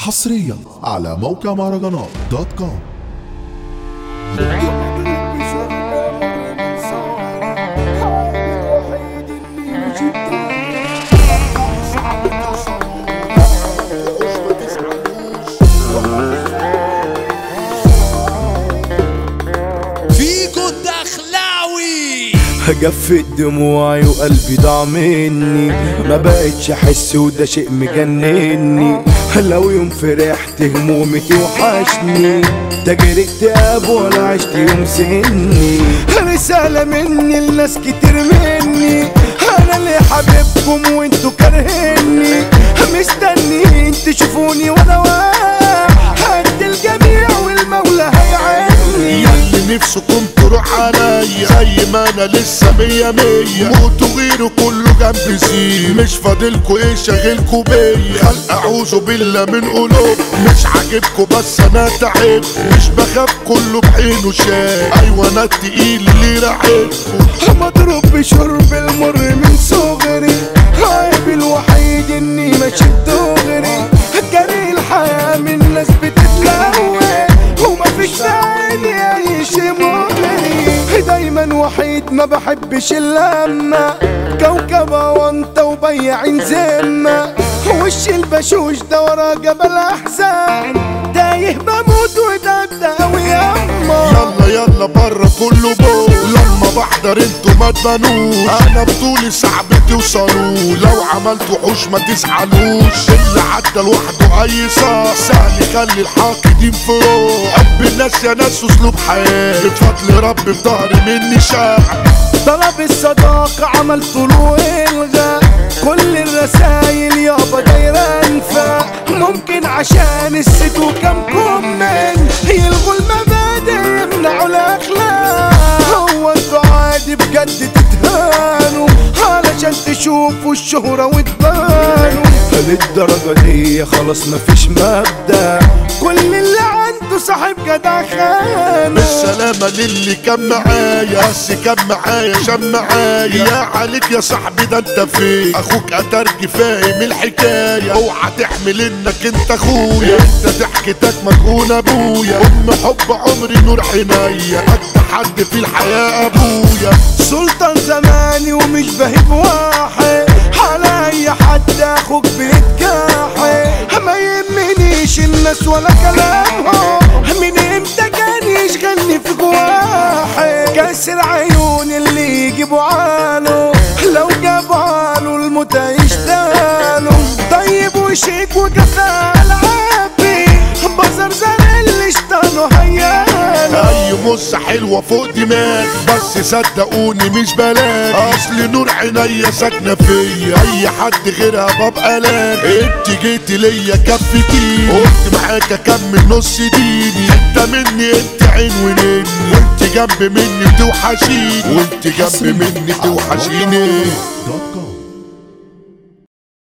حصريا على موقع مهرجانات دوت كوم فيكو الدخلاوي جفت دموعي وقلبي ضاع مني ما بقتش احس وده شيء مجنني لو يوم فرحت همومي توحشني تاجر اكتئاب ولا عشت يوم سني رسالة مني لناس كتير مني انا اللي حبيبكم وانتوا كارهيني مستنيين تشوفوني وانا واقع قد الجميع والمولى هيعيني ياللي نفسكم تروح عليا زي ما انا لسه مية مية موتوا غيره كله جنب زين مش فاضلكوا ايه شاغلكوا بيا خلق اعوذ بالله من قلوب مش عاجبكوا بس انا تعب مش بخاف كله بعينه شاف ايوه انا التقيل اللي راعبكوا مضروب بشرب المر من صغري عيبي الوحيد اني ماشي دغري جري الحياة من ناس بتتلوى ومفيش عيني اي شي مغري دايما وحيد ما بحبش اللمة كوكب وانت وبيعين زمة وش البشوش ده ورا جبل احزان تايه بموت وده قوي ياما يلا يلا بره كله بو لما بحضر انتوا ما تبانوش انا بطولي صعب توصلوا لو عملتوا حوش ما تزعلوش اللي عدى لوحده اي صح سهل يخلي الحاقدين في روح حب الناس يا ناس اسلوب حياه بفضل رب بظهري مني شعب طلب الصداقة عملت له إلغاء كل الرسايل يابا دايرة انفاق ممكن عشان الست وكم كومنت يلغوا المبادئ يمنعوا الأخلاق هو انتوا عادي بجد تتهانوا علشان تشوفوا الشهرة وتبانوا للدرجة دي خلاص مفيش مبدأ كل اللي عنده صاحب جدع خانه بالسلامة للي كان معايا بس كان معايا شم معايا يا عليك يا صاحبي ده انت فين اخوك اترجي فاهم الحكاية اوعى تحمل انك انت اخويا انت ضحكتك مجهول ابويا ام حب عمري نور عينيا قد حد في الحياة ابويا سلطان زماني ومش بهيب واحد على اي حد اخوك بيتكاحي ما يهمنيش الناس ولا كلامهم من امتى كان يشغلني في جواحي كسر عيون اللي يجيبوا عاله لو جابوا عاله الموت يشتغلوا طيب وشيك وكفى العابي بزر زر اللي اشتانوا هيالو اي مصة حلوة فوق دماغي بس صدقوني مش بلاقي اصل نور عينيا ساكنة فيا اي حد غيرها ببقى لاقي انت جيتي ليا كفتي قلت معاك اكمل نص ديني انت مني انت عين ونني وانت جنب مني توحشيني وانت جنب مني توحشيني